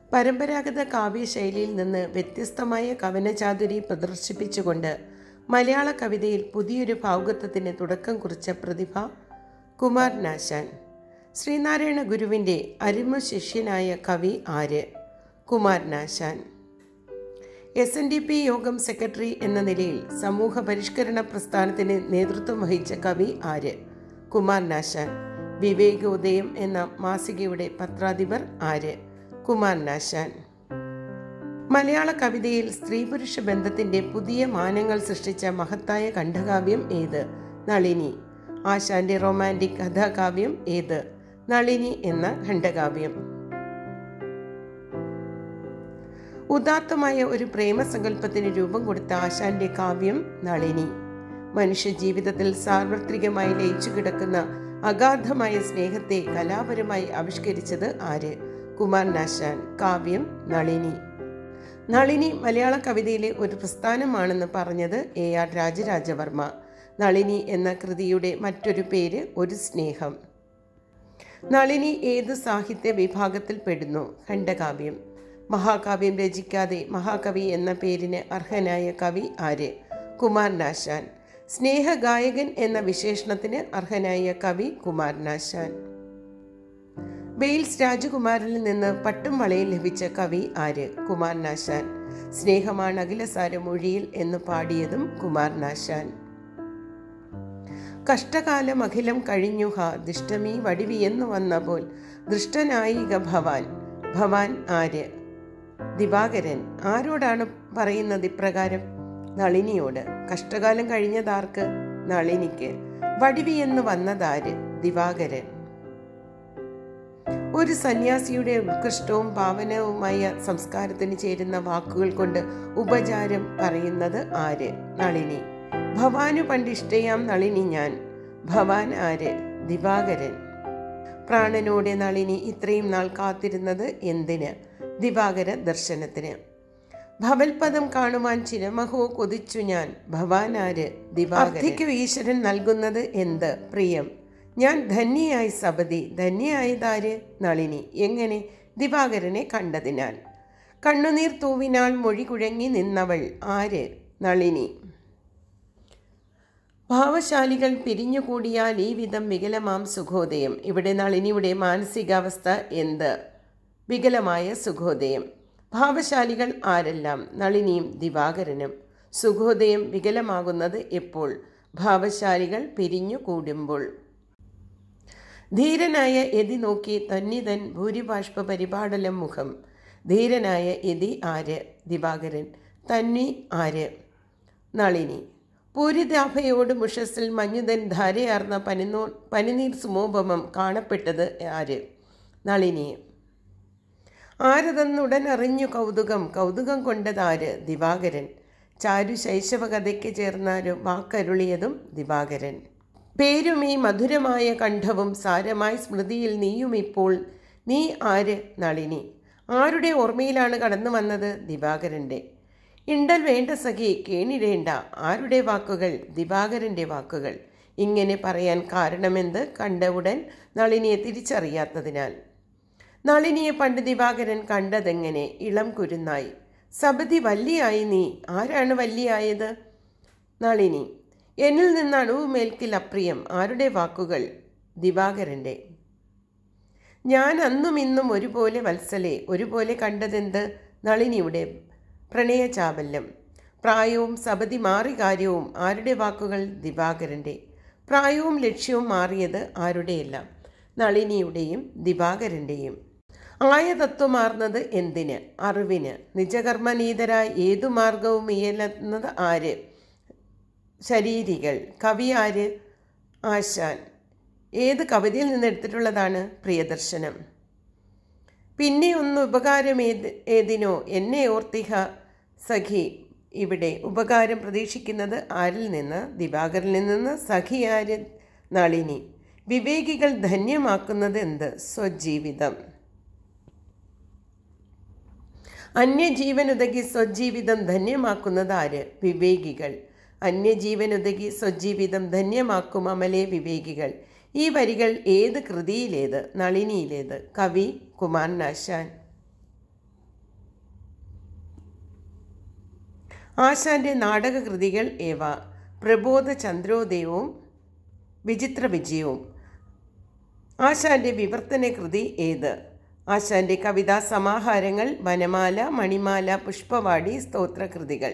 പരമ്പരാഗത കാവ്യശൈലിയിൽ നിന്ന് വ്യത്യസ്തമായ കവനചാതുരി പ്രദർശിപ്പിച്ചുകൊണ്ട് മലയാള കവിതയിൽ പുതിയൊരു ഭാവുകത്വത്തിന് തുടക്കം കുറിച്ച പ്രതിഭ കുമാർ നാശാൻ ശ്രീനാരായണ ഗുരുവിൻ്റെ അരുമ ശിഷ്യനായ കവി ആര് കുമാർ നാശാൻ S N D P Yogam secretary എന്ന നിലയിൽ സമൂഹ പരിഷ്കരണ പ്രസ്ഥാനത്തിന് നേതൃത്വം വഹിച്ച കവി ആര് കുമാർ നാശാൻ വിവേകോദയം എന്ന മാസികയുടെ പത്രാധിപർ ആര് കുമാർ നാശാൻ മലയാള കവിതയിൽ സ്ത്രീ പുരുഷ ബന്ധത്തിന്റെ പുതിയ മാനങ്ങൾ സൃഷ്ടിച്ച മഹത്തായ ഖണ്ഡകാവ്യം ഏത് നളിനി ആശാന്റെ റൊമാൻറ്റിക് കഥാകാവ്യം ഏത് നളിനി എന്ന ഖണ്ഡകാവ്യം ഉദാത്തമായ ഒരു പ്രേമസങ്കല്പത്തിന് രൂപം കൊടുത്ത ആശാന്റെ കാവ്യം നളിനി മനുഷ്യ ജീവിതത്തിൽ സാർവത്രികമായി ലയിച്ചു കിടക്കുന്ന അഗാധമായ സ്നേഹത്തെ കലാപരമായി ആവിഷ്കരിച്ചത് ആര് കുമാർ നാശാൻ കാവ്യം നളിനി നളിനി മലയാള കവിതയിലെ ഒരു പ്രസ്ഥാനമാണെന്ന് പറഞ്ഞത് എ ആർ രാജരാജവർമ്മ നളിനി എന്ന കൃതിയുടെ മറ്റൊരു പേര് ഒരു സ്നേഹം നളിനി ഏത് സാഹിത്യ വിഭാഗത്തിൽ പെടുന്നു ഖണ്ഡകാവ്യം മഹാകാവ്യം രചിക്കാതെ മഹാകവി എന്ന പേരിന് അർഹനായ കവി ആര് കുമാർ നാശാൻ സ്നേഹഗായകൻ എന്ന വിശേഷണത്തിന് അർഹനായ കവി കുമാർ നാശാൻ വെയിൽസ് രാജകുമാരനിൽ നിന്ന് പട്ടും വളയിൽ ലഭിച്ച കവി ആര് കുമാർ നാശാൻ സ്നേഹമാണ് അഖിലസാര മൊഴിയിൽ എന്ന് പാടിയതും കുമാർ നാശാൻ കഷ്ടകാലം അഖിലം കഴിഞ്ഞു ഹ ദിഷ്ടമീ വടിവിയെന്നു വന്ന പോൽ ദൃഷ്ടനായിക ഭവാൻ ഭവാൻ ആര് ദിവാകരൻ ആരോടാണ് പറയുന്നത് ഇപ്രകാരം നളിനിയോട് കഷ്ടകാലം കഴിഞ്ഞതാർക്ക് നളിനിക്ക് വടിവി എന്ന് വന്നതാര് ദിവാകരൻ ഒരു സന്യാസിയുടെ ഉത്കൃഷ്ടവും പാവനവുമായ സംസ്കാരത്തിന് ചേരുന്ന വാക്കുകൾ കൊണ്ട് ഉപചാരം പറയുന്നത് ആര് നളിനി ഭവാനു പണ്ടിഷ്ടയാം നളിനി ഞാൻ ഭവാൻ ആര് ദിവാകരൻ പ്രാണനോടെ നളിനി ഇത്രയും നാൾ കാത്തിരുന്നത് എന്തിന് ദിവാകര ദർശനത്തിന് ഭവൽപദം കാണുവാൻ ചിരമഹോ കൊതിച്ചു ഞാൻ ഭവാനാര് ദിവാകരയ്ക്ക് ഈശ്വരൻ നൽകുന്നത് എന്ത് പ്രിയം ഞാൻ ധന്യയായി സബതി ധന്യയായതാര് നളിനി എങ്ങനെ ദിവാകരനെ കണ്ടതിനാൽ കണ്ണുനീർ തൂവിനാൾ മൊഴി കുഴങ്ങി നിന്നവൾ ആര് നളിനി ഭാവശാലികൾ പിരിഞ്ഞുകൂടിയാൽ ഈ വിധം വികലമാം സുഖോദയം ഇവിടെ നളിനിയുടെ മാനസികാവസ്ഥ എന്ത് വികലമായ സുഖോദയം ഭാവശാലികൾ ആരെല്ലാം നളിനിയും ദിവാകരനും സുഖോദയം വികലമാകുന്നത് എപ്പോൾ ഭാവശാലികൾ പിരിഞ്ഞു കൂടുമ്പോൾ ധീരനായ യതി നോക്കി തന്നിതൻ ഭൂരിബാഷ്പ പരിപാടലം മുഖം ധീരനായ യതി ആര് ദിവാകരൻ തന്നി ആര് നളിനി പൂരിതാഭയോട് മുഷസിൽ മഞ്ഞുതൻ ധാരയാർന്ന പനിനോ പനിനീർ സുമോപമം കാണപ്പെട്ടത് ആര് നളിനി ആരതെന്നുടൻ അറിഞ്ഞു കൗതുകം കൗതുകം കൊണ്ടതാര് ദിവാകരൻ ചാരു ശൈശവ കഥയ്ക്ക് ചേർന്ന വാക്കരുളിയതും ദിവാകരൻ പേരും ഈ മധുരമായ കണ്ഠവും സാരമായി സ്മൃതിയിൽ നീയും ഇപ്പോൾ നീ ആര് നളിനി ആരുടെ ഓർമ്മയിലാണ് കടന്നു വന്നത് ദിവാകരൻ്റെ ഇണ്ടൽ വേണ്ട സഖി കേണിടേണ്ട ആരുടെ വാക്കുകൾ ദിവാകരൻ്റെ വാക്കുകൾ ഇങ്ങനെ പറയാൻ കാരണമെന്ത് കണ്ട ഉടൻ നളിനിയെ തിരിച്ചറിയാത്തതിനാൽ നളിനിയെ പണ്ട് ദിവാകരൻ കണ്ടതെങ്ങനെ ഇളം കുരുന്നായി സബതി വല്ലിയായി നീ ആരാണ് വല്ലിയായത് നളിനി എന്നിൽ നിന്ന് അണുവുമേൽക്കിൽ അപ്രിയം ആരുടെ വാക്കുകൾ ദിവാകരൻ്റെ ഞാൻ അന്നും ഇന്നും ഒരുപോലെ വത്സലെ ഒരുപോലെ കണ്ടതെന്ത് നളിനിയുടെ പ്രണയചാബല്യം പ്രായവും സബതി മാറി കാര്യവും ആരുടെ വാക്കുകൾ ദിവാകരൻ്റെ പ്രായവും ലക്ഷ്യവും മാറിയത് ആരുടെയെല്ലാം നളിനിയുടെയും ദിവാകരൻ്റെയും ആയ തത്വമാർന്നത് എന്തിന് അറിവിന് നിജകർമ്മനീതരായ ഏതു മാർഗവും ഇയലുന്നത് ആര് ശരീരികൾ കവി ആര് ആശാൻ ഏത് കവിതയിൽ നിന്ന് എടുത്തിട്ടുള്ളതാണ് പ്രിയദർശനം പിന്നെ ഒന്ന് ഉപകാരം ഏത് ഏതിനോ എന്നെ ഓർത്തിഹ സഖി ഇവിടെ ഉപകാരം പ്രതീക്ഷിക്കുന്നത് ആരിൽ നിന്ന് ദിവാകരനിൽ നിന്ന് സഖി ആര് നളിനി വിവേകികൾ ധന്യമാക്കുന്നത് എന്ത് സ്വജീവിതം അന്യജീവനുതകി സ്വജീവിതം ധന്യമാക്കുന്നത് ആര് വിവേകികൾ അന്യജീവനുതകി സ്വജീവിതം ധന്യമാക്കും അമലെ വിവേകികൾ ഈ വരികൾ ഏത് കൃതിയിലേത് നളിനിയിലേത് കവി കുമാർ നാശാൻ ആശാന്റെ നാടകകൃതികൾ ഏവ പ്രബോധ ചന്ദ്രോദയവും വിചിത്ര വിജയവും ആശാന്റെ വിവർത്തന കൃതി ഏത് ആശാന്റെ കവിതാ സമാഹാരങ്ങൾ വനമാല മണിമാല പുഷ്പവാടി സ്തോത്രകൃതികൾ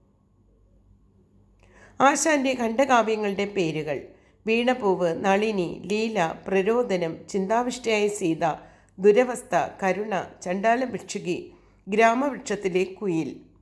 ആശാന്റെ ഖണ്ഡകാവ്യങ്ങളുടെ പേരുകൾ വീണപൂവ് നളിനി ലീല പ്രരോദനം ചിന്താവിഷ്ടയായ സീത ദുരവസ്ഥ കരുണ ചണ്ടാല ഭിക്ഷുകി ഗ്രാമവൃക്ഷത്തിലെ കുയിൽ